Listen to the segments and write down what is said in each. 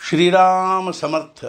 ಶ್ರೀರಾಮ ಸಮರ್ಥ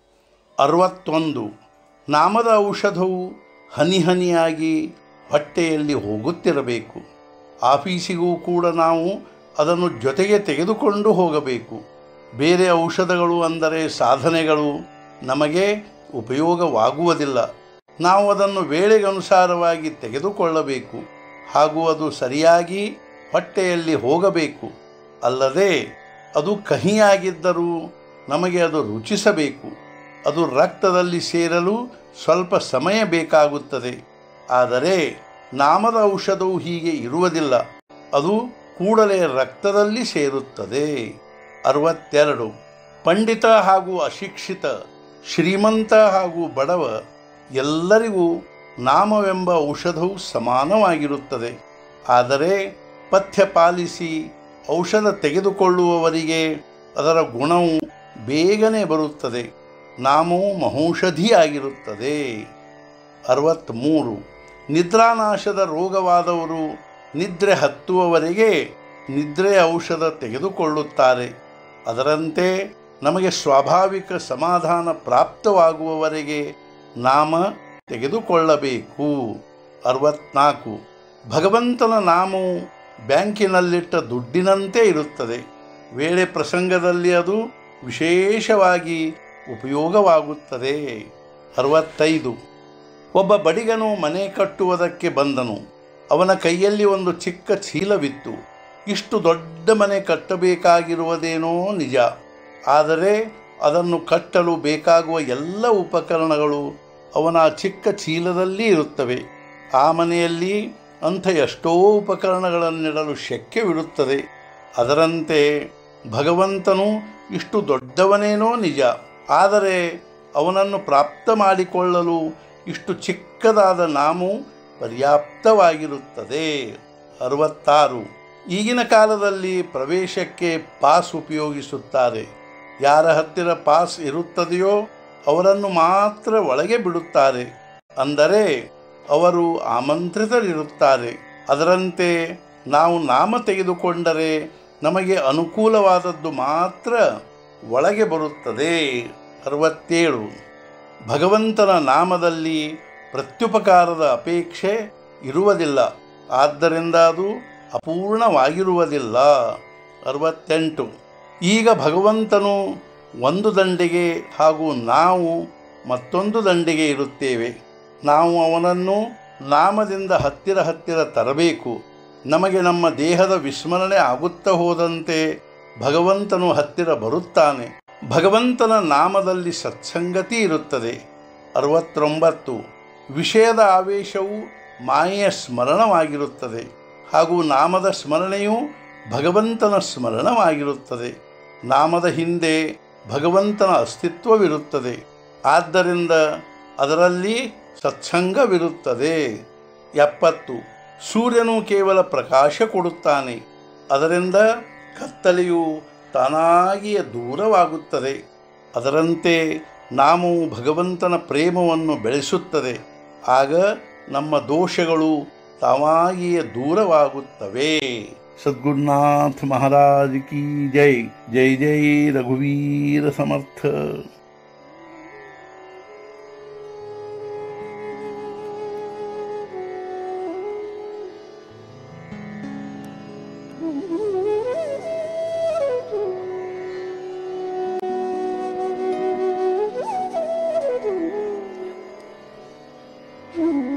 ಅರವತ್ತೊಂದು ನಾಮದ ಔಷಧವು ಹನಿ ಹನಿಯಾಗಿ ಹೊಟ್ಟೆಯಲ್ಲಿ ಹೋಗುತ್ತಿರಬೇಕು ಆಫೀಸಿಗೂ ಕೂಡ ನಾವು ಅದನ್ನು ಜೊತೆಗೆ ತೆಗೆದುಕೊಂಡು ಹೋಗಬೇಕು ಬೇರೆ ಔಷಧಗಳು ಅಂದರೆ ಸಾಧನೆಗಳು ನಮಗೆ ಉಪಯೋಗವಾಗುವುದಿಲ್ಲ ನಾವು ಅದನ್ನು ವೇಳೆಗನುಸಾರವಾಗಿ ತೆಗೆದುಕೊಳ್ಳಬೇಕು ಹಾಗೂ ಅದು ಸರಿಯಾಗಿ ಹೊಟ್ಟೆಯಲ್ಲಿ ಹೋಗಬೇಕು ಅಲ್ಲದೆ ಅದು ಕಹಿಯಾಗಿದ್ದರೂ ನಮಗೆ ಅದು ರುಚಿಸಬೇಕು ಅದು ರಕ್ತದಲ್ಲಿ ಸೇರಲು ಸ್ವಲ್ಪ ಸಮಯ ಬೇಕಾಗುತ್ತದೆ ಆದರೆ ನಾಮದ ಔಷಧವು ಹೀಗೆ ಇರುವುದಿಲ್ಲ ಅದು ಕೂಡಲೇ ರಕ್ತದಲ್ಲಿ ಸೇರುತ್ತದೆ ಅರವತ್ತೆರಡು ಪಂಡಿತ ಹಾಗೂ ಅಶಿಕ್ಷಿತ ಶ್ರೀಮಂತ ಹಾಗೂ ಬಡವ ಎಲ್ಲರಿಗೂ ನಾಮವೆಂಬ ಔಷಧವು ಸಮಾನವಾಗಿರುತ್ತದೆ ಆದರೆ ಪಥ್ಯ ಪಾಲಿಸಿ ಔಷಧ ತೆಗೆದುಕೊಳ್ಳುವವರಿಗೆ ಅದರ ಗುಣವು ಬೇಗನೆ ಬರುತ್ತದೆ ನಾಮವು ಮಹೌಷಧಿಯಾಗಿರುತ್ತದೆ ಅರವತ್ತ್ಮೂರು ನಿದ್ರಾನಾಶದ ರೋಗವಾದವರು ನಿದ್ರೆ ಹತ್ತುವವರೆಗೆ ನಿದ್ರೆ ಔಷಧ ತೆಗೆದುಕೊಳ್ಳುತ್ತಾರೆ ಅದರಂತೆ ನಮಗೆ ಸ್ವಾಭಾವಿಕ ಸಮಾಧಾನ ಪ್ರಾಪ್ತವಾಗುವವರೆಗೆ ನಾಮ ತೆಗೆದುಕೊಳ್ಳಬೇಕು ಅರವತ್ನಾಲ್ಕು ಭಗವಂತನ ನಾಮವು ಬ್ಯಾಂಕಿನಲ್ಲಿಟ್ಟ ದುಡ್ಡಿನಂತೆ ಇರುತ್ತದೆ ವೇಳೆ ಪ್ರಸಂಗದಲ್ಲಿ ಅದು ವಿಶೇಷವಾಗಿ ಉಪಯೋಗವಾಗುತ್ತದೆ ಅರವತ್ತೈದು ಒಬ್ಬ ಬಡಿಗನು ಮನೆ ಕಟ್ಟುವುದಕ್ಕೆ ಬಂದನು ಅವನ ಕೈಯಲ್ಲಿ ಒಂದು ಚಿಕ್ಕ ಚೀಲವಿತ್ತು ಇಷ್ಟು ದೊಡ್ಡ ಮನೆ ಕಟ್ಟಬೇಕಾಗಿರುವುದೇನೋ ನಿಜ ಆದರೆ ಅದನ್ನು ಕಟ್ಟಲು ಬೇಕಾಗುವ ಎಲ್ಲ ಉಪಕರಣಗಳು ಅವನ ಆ ಚಿಕ್ಕ ಚೀಲದಲ್ಲಿ ಇರುತ್ತವೆ ಆ ಮನೆಯಲ್ಲಿ ಅಂಥ ಎಷ್ಟೋ ಉಪಕರಣಗಳನ್ನಿಡಲು ಶಕ್ಯವಿರುತ್ತದೆ ಅದರಂತೆ ಭಗವಂತನು ಇಷ್ಟು ದೊಡ್ಡವನೇನೋ ನಿಜ ಆದರೆ ಅವನನ್ನು ಪ್ರಾಪ್ತ ಮಾಡಿಕೊಳ್ಳಲು ಇಷ್ಟು ಚಿಕ್ಕದಾದ ನಾಮು ಪರ್ಯಾಪ್ತವಾಗಿರುತ್ತದೆ ಅರವತ್ತಾರು ಈಗಿನ ಕಾಲದಲ್ಲಿ ಪ್ರವೇಶಕ್ಕೆ ಪಾಸ್ ಉಪಯೋಗಿಸುತ್ತಾರೆ ಯಾರ ಹತ್ತಿರ ಪಾಸ್ ಇರುತ್ತದೆಯೋ ಅವರನ್ನು ಮಾತ್ರ ಒಳಗೆ ಬಿಡುತ್ತಾರೆ ಅಂದರೆ ಅವರು ಆಮಂತ್ರಿತರಿರುತ್ತಾರೆ ಅದರಂತೆ ನಾವು ನಾಮ ತೆಗೆದುಕೊಂಡರೆ ನಮಗೆ ಅನುಕೂಲವಾದದ್ದು ಮಾತ್ರ ಒಳಗೆ ಬರುತ್ತದೆ ಅರವತ್ತೇಳು ಭಗವಂತನ ನಾಮದಲ್ಲಿ ಪ್ರತ್ಯುಪಕಾರದ ಅಪೇಕ್ಷೆ ಇರುವುದಿಲ್ಲ ಆದ್ದರಿಂದ ಅದು ಅಪೂರ್ಣವಾಗಿರುವುದಿಲ್ಲ ಅರವತ್ತೆಂಟು ಈಗ ಭಗವಂತನು ಒಂದು ದಂಡೆಗೆ ಹಾಗೂ ನಾವು ಮತ್ತೊಂದು ದಂಡೆಗೆ ಇರುತ್ತೇವೆ ನಾವು ಅವನನ್ನು ನಾಮದಿಂದ ಹತ್ತಿರ ಹತ್ತಿರ ತರಬೇಕು ನಮಗೆ ನಮ್ಮ ದೇಹದ ವಿಸ್ಮರಣೆ ಆಗುತ್ತಾ ಹೋದಂತೆ ಭಗವಂತನು ಹತ್ತಿರ ಬರುತ್ತಾನೆ ಭಗವಂತನ ನಾಮದಲ್ಲಿ ಸತ್ಸಂಗತಿ ಇರುತ್ತದೆ ಅರವತ್ತೊಂಬತ್ತು ವಿಷಯದ ಆವೇಶವು ಮಾಯೆಯ ಸ್ಮರಣವಾಗಿರುತ್ತದೆ ಹಾಗೂ ನಾಮದ ಸ್ಮರಣೆಯು ಭಗವಂತನ ಸ್ಮರಣವಾಗಿರುತ್ತದೆ ನಾಮದ ಹಿಂದೆ ಭಗವಂತನ ಅಸ್ತಿತ್ವವಿರುತ್ತದೆ ಆದ್ದರಿಂದ ಅದರಲ್ಲಿ ಸತ್ಸಂಗವಿರುತ್ತದೆ ಎಪ್ಪತ್ತು ಸೂರ್ಯನು ಕೇವಲ ಪ್ರಕಾಶ ಕೊಡುತ್ತಾನೆ ಅದರಿಂದ ಕತ್ತಲೆಯು ತಾನಾಗಿಯೇ ದೂರವಾಗುತ್ತದೆ ಅದರಂತೆ ನಾಮವು ಭಗವಂತನ ಪ್ರೇಮವನ್ನು ಬೆಳೆಸುತ್ತದೆ ಆಗ ನಮ್ಮ ದೋಷಗಳು ತಾವಾಗಿಯೇ ದೂರವಾಗುತ್ತವೆ ಸದ್ಗುರುನಾಥ ಮಹಾರಾಜ್ ಕಿ ಜೈ ಜೈ ಜೈ ರಘುವೀರ ಸಮರ್ಥ Mm-hmm.